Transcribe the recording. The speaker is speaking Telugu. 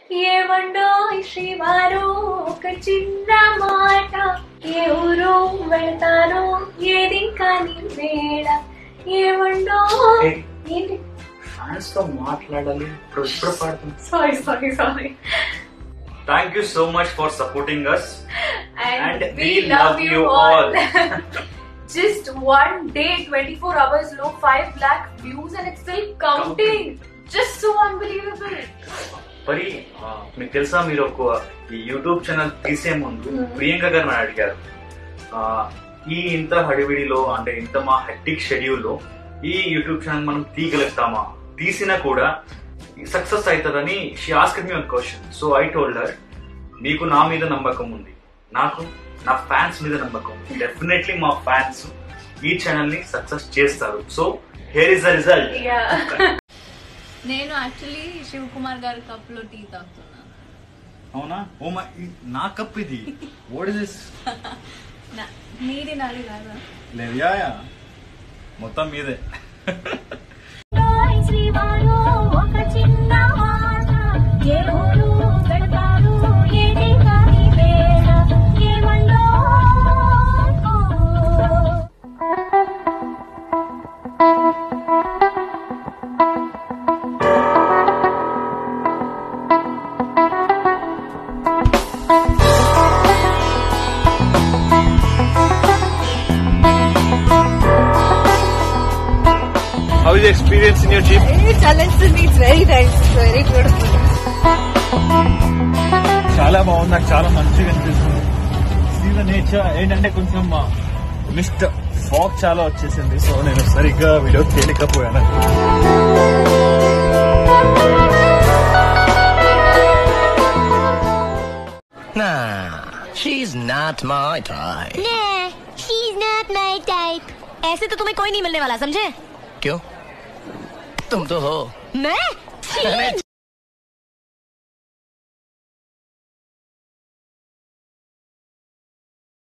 ఏమండో శ్రీవారు ఒక చిన్న మాట ఏ ఊరు వెళ్తారో ఏది కాని వేళ ఏమండో ఏయ్. ఏంటి ఫ్యాన్స్ తో మాట్లాడాలి ఇప్పుడు ఇప్పుడు పాడుతుంది sorry sorry sorry thank you so much for supporting us and, And we, we love, love you you all. all. Just one day, 24 hours low, 5 lakh views, and it's still counting. Just so unbelievable. మరి ఆ, మీకు తెలుసా మీరు ఒక ఈ యూట్యూబ్ ఛానల్ తీసే ముందు Hmm. ప్రియాంక గారు నన్ను అడిగారు ఆ, ఈ ఇంత హడివిడిలో అంటే ఇంత మా హెక్టిక్ షెడ్యూల్లో ఈ యూట్యూబ్ ఛానల్ మనం తీయగలుగుతామా తీసినా కూడా సక్సెస్ అవుతుందని she ask me one question so I told her మీకు నా మీద నమ్మకం ఉంది నాకు నా ఫ్యాన్స్ మీద నమ్మకం ఉంది డెఫినెట్లీ మా ఫ్యాన్స్ ఈ ఛానల్ ని సక్సెస్ చేస్తారు so here is the result Yeah. నేను యాక్చువల్లీ శివ్ కుమార్ గారి కప్ లో టీ తాగుతున్నాను అవునా ఓ మై నా కప్ ఇది వాట్ ఇస్ దిస్ నా- మీది నాది కాదా లేదు యా యా మొత్తం మీదే శ్రీవారు ఒక చిన్న మాట ఏ ఊరు వెళ్తారు ఏది కాని వేళ ఏమండో How is the experience in your jeep? Very talented. It's very nice. Very beautiful. చాలా బాగుంది నాకు చాలా మంచిగా అనిపిస్తుంది సీ ద నేచర్ ఏంటంటే కొంచెం మిస్ట్ ఫాగ్ చాలా వచ్చేసింది సో నేను సరిగ్గా వీడియో తేలికపోయాను Nah, she's not my type. Nah, she's not my type. ऐसे तो तुम्हें कोई नहीं मिलने वाला समझे क्यों? तुम तो हो मैं छी!